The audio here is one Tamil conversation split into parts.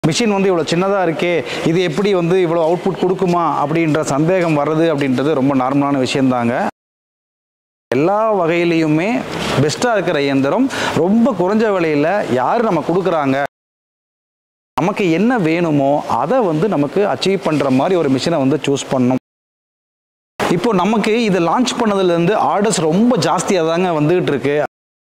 மிஷின் வந்து இவ்வளோ சின்னதாக இருக்கே இது எப்படி வந்து இவ்வளோ அவுட்புட் கொடுக்குமா அப்படின்ற சந்தேகம் வர்றது அப்படின்றது ரொம்ப நார்மலான விஷயந்தாங்க எல்லா வகையிலையுமே பெஸ்ட்டாக இருக்கிற இயந்திரம் ரொம்ப குறைஞ்ச விலையில் யார் நம்ம கொடுக்குறாங்க நமக்கு என்ன வேணுமோ அதை வந்து நமக்கு அச்சீவ் பண்ணுற மாதிரி ஒரு மிஷினை வந்து சூஸ் பண்ணணும் இப்போ நமக்கு இது லான்ச் பண்ணதுலேருந்து ஆர்டர்ஸ் ரொம்ப ஜாஸ்தியாக தாங்க வந்துகிட்டு இருக்கு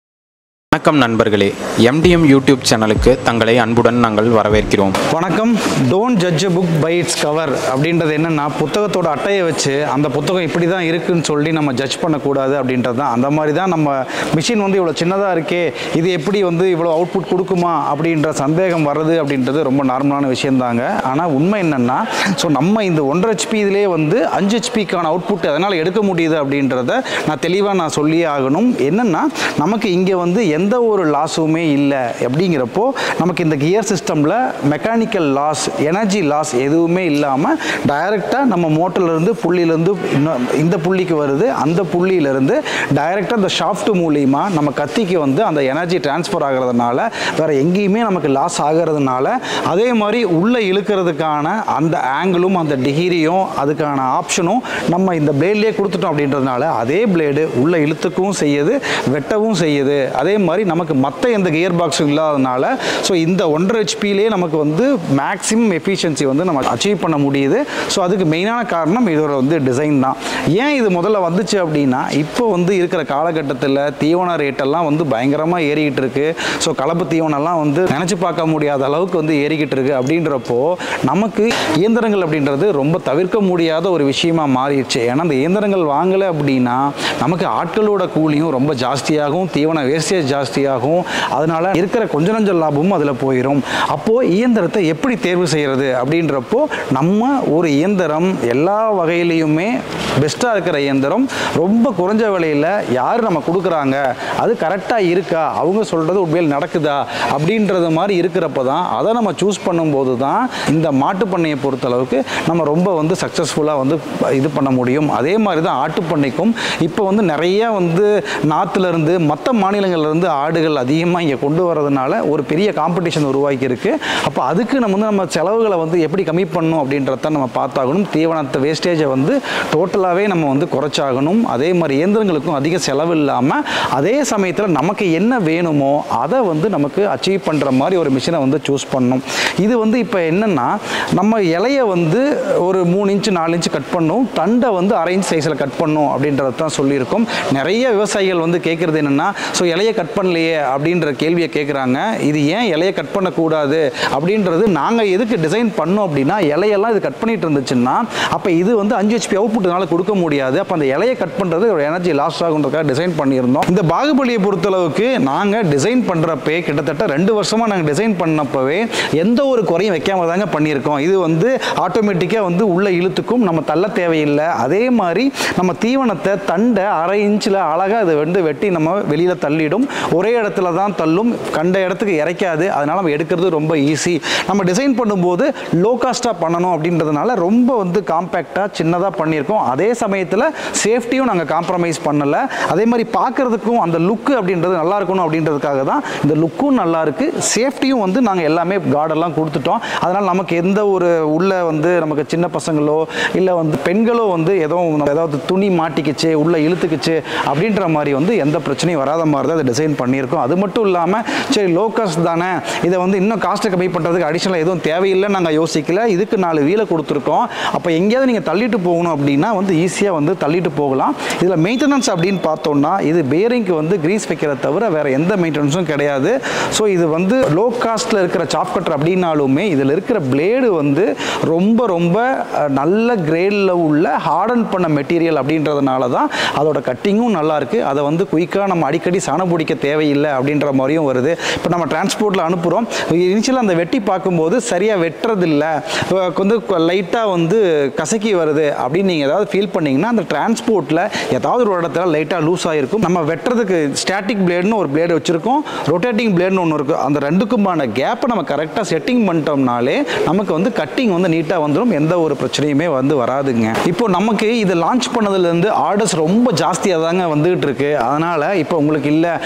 வணக்கம் நண்பர்களே எம்டிஎம் யூடியூப் சேனலுக்கு தங்களை அன்புடன் நாங்கள் வரவேற்கிறோம் வணக்கம் don't judge book by its cover அப்படின்றது என்னன்னா புத்தகத்தோட அட்டையை வச்சு அந்த புத்தகம் இப்படி தான் இருக்குன்னு சொல்லி நம்ம ஜட்ஜ் பண்ணக்கூடாது அப்படின்றது தான் அந்த மாதிரி தான் நம்ம மிஷின் வந்து இவ்வளோ சின்னதாக இருக்கே இது எப்படி வந்து இவ்வளோ அவுட்புட் கொடுக்குமா அப்படின்ற சந்தேகம் வர்றது அப்படின்றது ரொம்ப நார்மலான விஷயந்தாங்க ஆனால் உண்மை என்னென்னா ஸோ நம்ம இந்த ஒன்றரை ஹெச்பி இதிலே வந்து அஞ்சு ஹெச்பிக்கான அவுட்புட் அதனால் எடுக்க முடியுது அப்படின்றத நான் தெளிவாக நான் சொல்லியே ஆகணும் என்னென்னா நமக்கு இங்கே வந்து எந்த ஒரு லாஸுமே இல்லை அப்படிங்கிறப்போ நமக்கு இந்த கியர் சிஸ்டமில் மெக்கானிக்கல் லாஸ் எனர்ஜி லாஸ் எதுவுமே இல்லாமல் டைரெக்டாக நம்ம மோட்டர்லேருந்து புள்ளியிலேருந்து இன்னும் இந்த புள்ளிக்கு வருது அந்த புள்ளியிலேருந்து டைரெக்டாக இந்த ஷாஃப்ட் மூலியமா நம்ம கத்திக்கு வந்து அந்த எனர்ஜி டிரான்ஸ்ஃபர் ஆகிறதுனால வேறு எங்கேயுமே நமக்கு லாஸ் ஆகிறதுனால அதே மாதிரி உள்ளே இழுக்கிறதுக்கான அந்த ஆங்கிளும் அந்த டிகிரியும் அதுக்கான ஆப்ஷனும் நம்ம இந்த பிளேட்லேயே கொடுத்துட்டோம் அப்படின்றதுனால அதே பிளேடு உள்ளே இழுத்துக்கவும் செய்யுது வெட்டவும் செய்யுது அதே மாதிரி நமக்கு மற்ற எந்த கியர் பாக்ஸும் இல்லாததுனால ஸோ இந்த ஒன்றரை ஹெச்பிலே நமக்கு வந்து மேக்ஸிமம் எஃபிஷியன்சி வந்து நம்ம அச்சீவ் பண்ண முடியுது ஸோ அதுக்கு மெயினான காரணம் இதோட வந்து டிசைன் தான் ஏன் இது முதல்ல வந்துச்சு அப்படின்னா இப்போ வந்து இருக்கிற காலகட்டத்தில் தீவன ரேட்டெல்லாம் வந்து பயங்கரமாக ஏறிக்கிட்டு இருக்கு ஸோ கலப்பு தீவனம்லாம் வந்து நினச்சி பார்க்க முடியாத அளவுக்கு வந்து ஏறிக்கிட்டு இருக்கு அப்படின்றப்போ நமக்கு இயந்திரங்கள் அப்படின்றது ரொம்ப தவிர்க்க முடியாத ஒரு விஷயமா மாறிடுச்சு ஏன்னா அந்த இயந்திரங்கள் வாங்கலை அப்படின்னா நமக்கு ஆட்களோட கூலியும் ரொம்ப ஜாஸ்தியாகும் தீவன வேஸ்டேஜ் ஜாஸ்தியாகும் அதனால இருக்கிற கொஞ்ச நஞ்ச லாபமும் அதில் போயிடும் அப்போது இயந்திரத்தை எப்படி தேர்வு செய்கிறது அப்படின்றப்போ நம்ம ஒரு இயந்திரம் எல்லா வகையிலையுமே பெஸ்ட்டாக இருக்கிற இயந்திரம் ரொம்ப குறைஞ்ச விலையில் யார் நம்ம கொடுக்குறாங்க அது கரெக்டாக இருக்கா அவங்க சொல்கிறது உண்மையில் நடக்குதா அப்படின்றது மாதிரி இருக்கிறப்ப தான் அதை நம்ம சூஸ் பண்ணும்போது தான் இந்த மாட்டு பண்ணையை பொறுத்தளவுக்கு நம்ம ரொம்ப வந்து சக்ஸஸ்ஃபுல்லாக வந்து இது பண்ண முடியும் அதே மாதிரி தான் ஆட்டு பண்ணைக்கும் இப்போ வந்து நிறைய வந்து நார்த்துலேருந்து மற்ற மாநிலங்கள்லேருந்து ஆடுகள் அதிகமாக இங்கே கொண்டு வரதுனால ஒரு பெரிய காம்படிஷன் உருவாக்கி இருக்கு அப்போ அதுக்கு நம்ம வந்து நம்ம செலவுகளை வந்து எப்படி கம்மி பண்ணணும் அப்படின்றத நம்ம பார்த்தாகணும் தீவனத்தை வேஸ்டேஜை வந்து டோட்டலாகவே நம்ம வந்து குறைச்சாகணும் அதே மாதிரி இயந்திரங்களுக்கும் அதிக செலவு இல்லாமல் அதே சமயத்தில் நமக்கு என்ன வேணுமோ அதை வந்து நமக்கு அச்சீவ் பண்ணுற மாதிரி ஒரு மிஷினை வந்து சூஸ் பண்ணணும் இது வந்து இப்போ என்னென்னா நம்ம இலையை வந்து ஒரு மூணு இன்ச்சு நாலு இன்ச்சு கட் பண்ணும் தண்டை வந்து அரை இன்ச் சைஸில் கட் பண்ணும் அப்படின்றத தான் சொல்லியிருக்கோம் நிறைய விவசாயிகள் வந்து கேட்குறது என்னென்னா ஸோ இலையை கட் பண்ணலையே அப்படின்ற கேள்வியை கேட்குறாங்க இது ஏன் இலையை கட் பண்ணக்கூடாது அப்படின்றது நாங்கள் எதுக்கு டிசைன் பண்ணோம் அப்படின்னா இலையெல்லாம் இது கட் பண்ணிட்டு இருந்துச்சுன்னா அப்போ இது வந்து அஞ்சு ஹெச்பி அவுட்புட்னால கொடுக்க முடியாது அப்போ அந்த இலையை கட் பண்ணுறது ஒரு எனர்ஜி லாஸ் ஆகுன்றதுக்காக டிசைன் பண்ணியிருந்தோம் இந்த பாகுபலியை பொறுத்தளவுக்கு நாங்கள் டிசைன் பண்ணுறப்பே கிட்டத்தட்ட ரெண்டு வருஷமாக நாங்கள் டிசைன் பண்ணப்பவே எந்த ஒரு குறையும் வைக்காம தாங்க பண்ணியிருக்கோம் இது வந்து ஆட்டோமேட்டிக்காக வந்து உள்ள இழுத்துக்கும் நம்ம தள்ள தேவையில்லை அதே மாதிரி நம்ம தீவனத்தை தண்டை அரை இன்ச்சில் அழகாக அதை வந்து வெட்டி நம்ம வெளியில் தள்ளிடும் ஒரே இடத்துல தான் தள்ளும் கண்ட இடத்துக்கு இறைக்காது அதனால் நம்ம எடுக்கிறது ரொம்ப ஈஸி நம்ம டிசைன் பண்ணும்போது லோ காஸ்ட்டாக பண்ணணும் அப்படின்றதுனால ரொம்ப வந்து காம்பேக்டாக சின்னதாக பண்ணியிருக்கோம் அதே சமயத்தில் சேஃப்டியும் நாங்கள் காம்ப்ரமைஸ் பண்ணலை அதே மாதிரி பார்க்குறதுக்கும் அந்த லுக்கு அப்படின்றது நல்லா இருக்கணும் அப்படின்றதுக்காக தான் இந்த லுக்கும் நல்லா இருக்கு சேஃப்டியும் வந்து நாங்கள் எல்லாமே கார்டெல்லாம் கொடுத்துட்டோம் அதனால் நமக்கு எந்த ஒரு உள்ள வந்து நமக்கு சின்ன பசங்களோ இல்லை வந்து பெண்களோ வந்து எதுவும் ஏதாவது துணி மாட்டிக்கிச்சு உள்ள இழுத்துக்குச்சு அப்படின்ற மாதிரி வந்து எந்த பிரச்சனையும் வராத மாதிரி தான் இதை டிசைன் பண்ணியிருக்கோம் அது மட்டும் இல்லாமல் சரி லோ காஸ்ட் தானே இதை வந்து இன்னும் காஸ்ட்டை கம்மி பண்ணுறதுக்கு அடிஷனலாக எதுவும் தேவையில்லை நாங்கள் யோசிக்கல இதுக்கு நாலு வீலை கொடுத்துருக்கோம் அப்போ எங்கேயாவது நீங்கள் தள்ளிட்டு போகணும் அப்படின்னா வந்து ஈஸியாக வந்து தள்ளிட்டு போகலாம் இதில் மெயின்டெனன்ஸ் அப்படின்னு பார்த்தோம்னா இது பேரிங்க்கு வந்து கிரீஸ் வைக்கிறத தவிர வேறு எந்த மெயின்டெனன்ஸும் கிடையாது ஸோ இது வந்து லோ காஸ்ட்டில் இருக்கிற சாப் கட்டர் அப்படின்னாலுமே இதில் இருக்கிற பிளேடு வந்து ரொம்ப ரொம்ப அஹ், நல்ல கிரேடில் உள்ள ஹார்டன் பண்ண மெட்டீரியல் அப்படின்றதுனால தான் அதோட கட்டிங்கும் நல்லா இருக்கு அதை வந்து குயிக்காக நம்ம அடிக்கடி சாணம் பிடிக்க தேவையில்லை அப்படின்ற மாதிரியும் வருது இப்போ நம்ம டிரான்ஸ்போர்ட்டில் அனுப்புகிறோம் இனிஷியலாக அந்த வெட்டி பார்க்கும்போது சரியாக வெட்டுறதில்ல அஹ் வந்து லைட்டாக வந்து கசக்கி வருது அப்படின்னு நீங்கள் ஏதாவது ஃபீல் பண்ணீங்கன்னா அந்த டிரான்ஸ்போர்ட்டில் ஏதாவது ஒரு இடத்துல லைட்டாக லூஸ் ஆகிருக்கும் நம்ம வெட்டுறதுக்கு ஸ்டாட்டிக் பிளேடுன்னு ஒரு பிளேடு வச்சுருக்கோம் ரொட்டேட்டிங் பிளேடுன்னு ஒன்று இருக்குது அந்த ரெண்டுக்குமான கேப்பை நம்ம கரெக்டாக செட்டிங் பண்ணிட்டோம்னாலே நமக்கு வந்து கட்டிங் வந்து நீட்டாக வந்துடும் எந்த ஒரு பிரச்சனையுமே வந்து வராதுங்க இப்போ நமக்கு இது லான்ச் பண்ணதுலேருந்து ஆர்டர்ஸ் ரொம்ப ஜாஸ்தியாக தாங்க வந்துகிட்டு இருக்கு அதனால் இப்போ உங்களுக்கு இல்லை உங்கள் ஏதாவது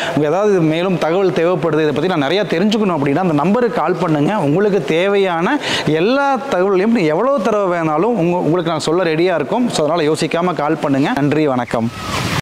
ஏதாவது மேலும் தகவல் தேவைப்படுது இதை பற்றி நான் நிறையா தெரிஞ்சுக்கணும் அப்படின்னா அந்த நம்பருக்கு கால் பண்ணுங்கள் உங்களுக்கு தேவையான எல்லா தகவலையும் எவ்வளோ தடவை வேணாலும் உங்க உங்களுக்கு நான் சொல்ல ரெடியாக இருக்கும் ஸோ அதனால் யோசிக்காமல் கால் பண்ணுங்கள் நன்றி வணக்கம்